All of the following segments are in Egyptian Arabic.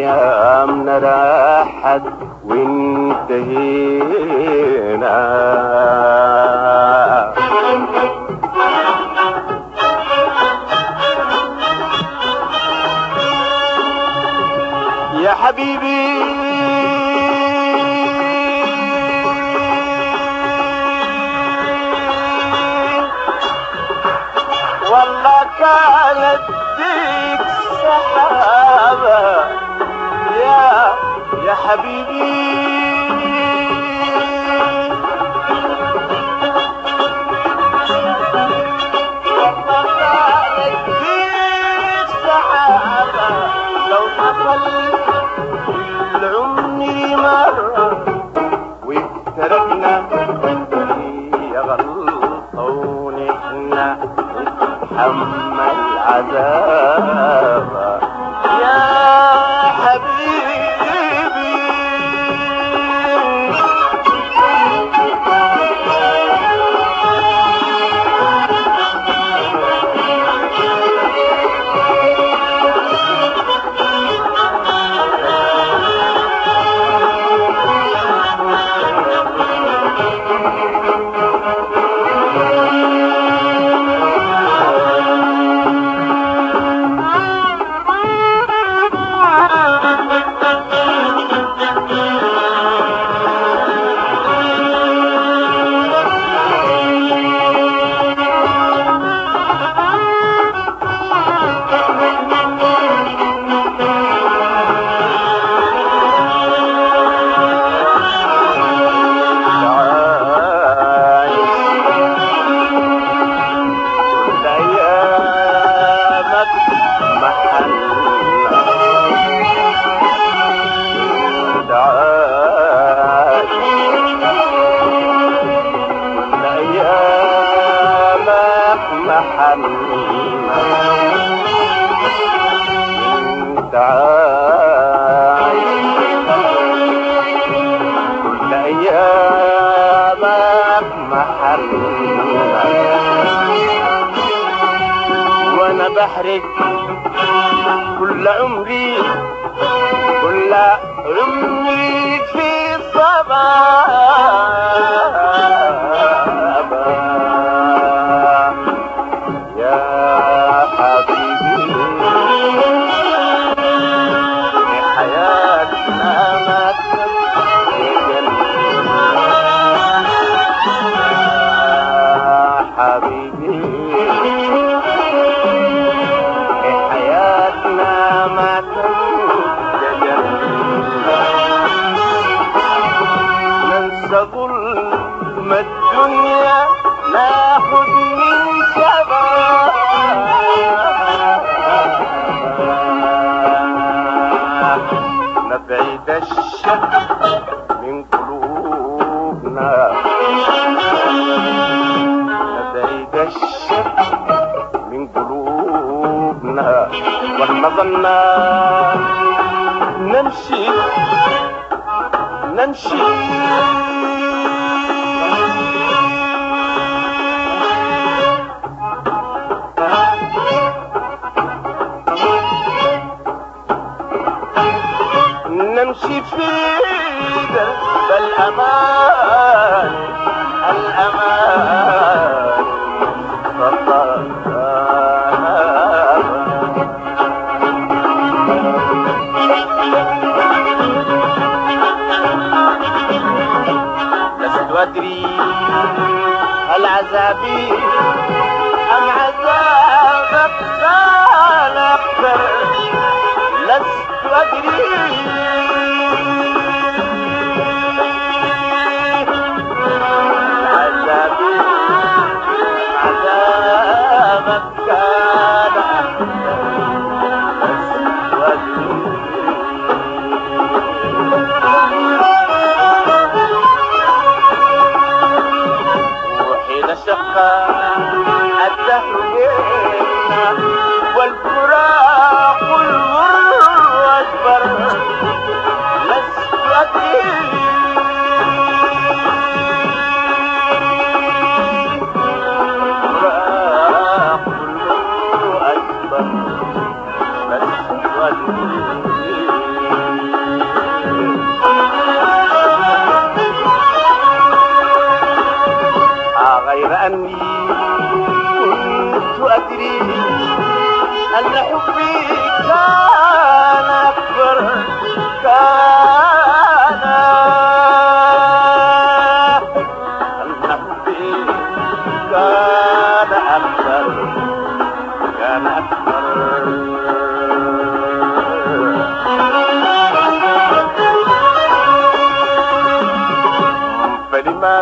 أيامنا راحت وانتهينا يا حبيبي والله كانت ديك سحابة يا يا حبيبي والله كانت ديك سحابة لو حصل العمر مرة وافترقنا هي غلطة ونحنا نتحمل عذاب يا حبيبي انت عايش كل ايامك محلك وانا بحرق كل عمري كل عمري في صبابة يا حبيبي في حياتنا ما تتجل يا حبيبي في حياتنا ما تتجل ننسى ظلم الدنيا ناخد من شباب نبعد الشك من قلوبنا نبعد الشك من قلوبنا واحنا ظنا نمشي نمشي نمشي في درب الأمان الأمان لست أدري هل عذابي أم عذابك كان أكثر لست أدري عذابي عذابك كان أكثر لست أدري وحين شق الدهر بيننا والفراق المر أكبر لست أدري الفراق المر أكبر لست أدري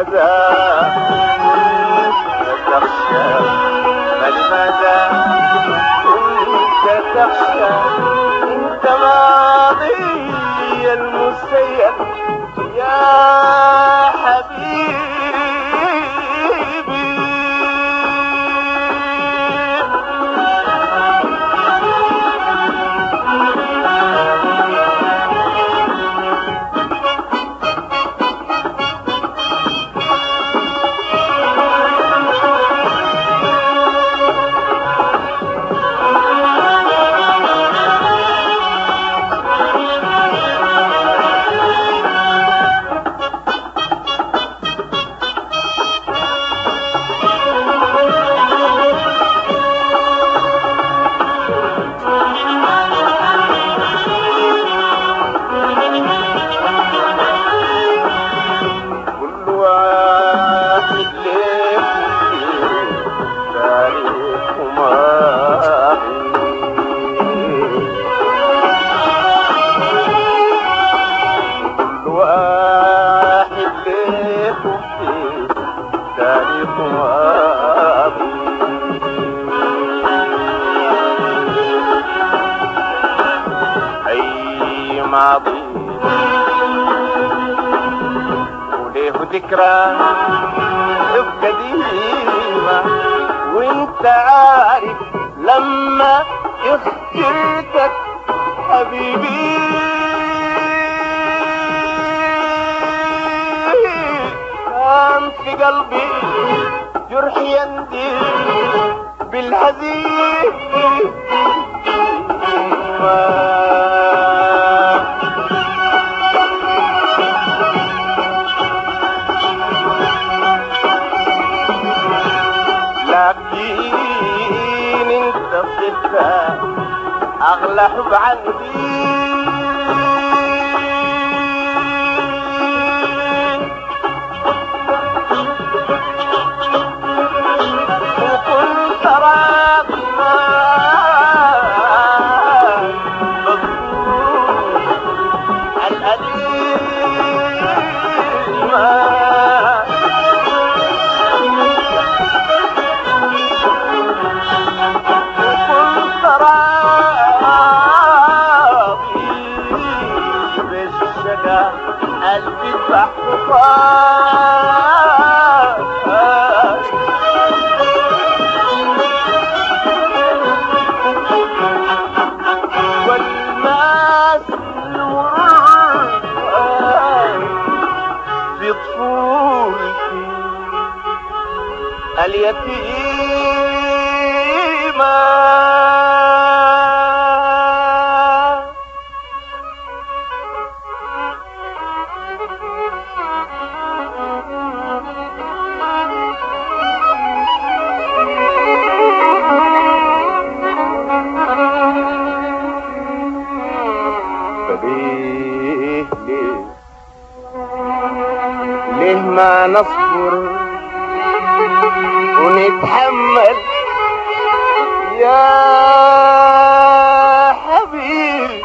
لماذا كنت تخشى فلماذا كنت تخشى انت ماضي المسير يا حبيبي كل واحد له تاريخ ماضي كل واحد له تاريخ ماضي أي ماضي وله ذكرى قديمة وانت عارف لما اخترتك حبيبي كان في قلبي جرح يندي بالهزيمة لكن انت صرت اغلى حب عندي وكنت راضي وكنت راضي بالشقا قلبي بحفاظ والناس المرور في طفولتي اليتيمة فليه ليه ليه ما نصبر ونتحمل يا حبيبي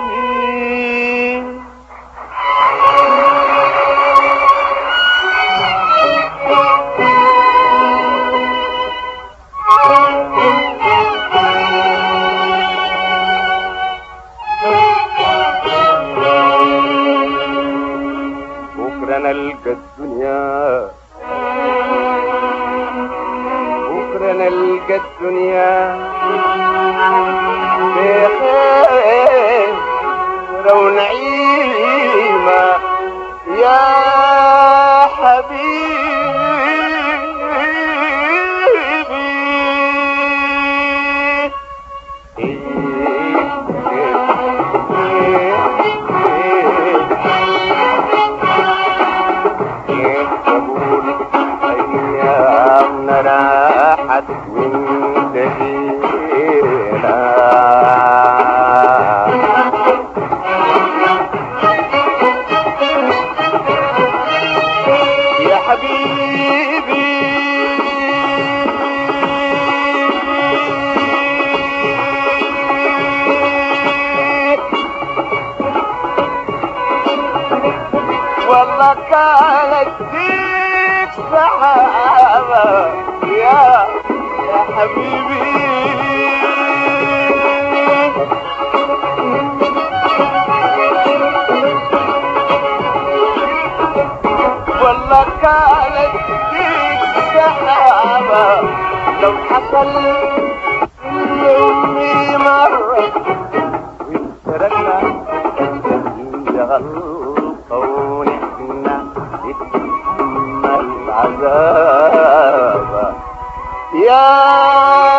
بكرة نلقى الدنيا بكرة نلقى الدنيا بخير ونعيمة يا حبيبي كيف تقول أيامنا راحت وانتهينا يا حبيبي والله كانت دي سحابة يا يا حبيبي والله كانت فيك سحابة لو حصل يومي مرة وتركنا غلطة ونحنا نتحمل العذاب يا